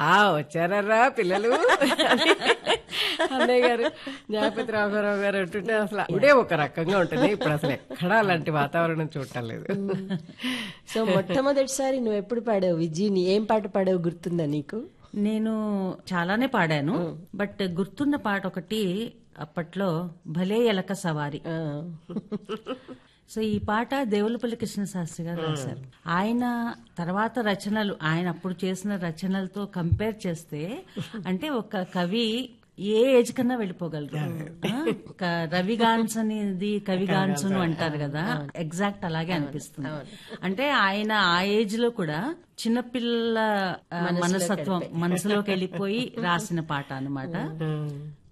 ఆ వచ్చారా పిల్లలు అని అన్నయ్య గారు జ్ఞాపతి రాఘవరావు గారు అంటుంటే అసలు అప్పుడే ఒక రకంగా ఉంటుంది ఇప్పుడు అసలు ఎక్కడా అలాంటి వాతావరణం చూడటం లేదు సో మొట్టమొదటిసారి నువ్వు ఎప్పుడు పాడావు విజీని ఏం పాట పాడావు గుర్తుందా నీకు నేను చాలానే పాడాను బట్ గుర్తున్న పాట ఒకటి అప్పట్లో భలే ఎలక సవారి ఆ. సో ఈ పాట దేవులపల్లి కృష్ణ శాస్త్రి గారు రాశారు ఆయన తర్వాత రచనలు ఆయన అప్పుడు చేసిన రచనలతో కంపేర్ చేస్తే అంటే ఒక కవి ఏ ఏజ్ కన్నా వెళ్ళిపోగలరు ఆ, క- రవిగాన్స్ అనేది కవిగాన్సును అంటారు కదా ఎగ్జాక్ట్ అలాగే అనిపిస్తుంది అంటే ఆయన ఆ ఏజ్ లో కూడా చిన్నపిల్ల ఆ, మనస్తత్వం మనసులోకి వెళ్ళిపోయి రాసిన పాట అన్నమాట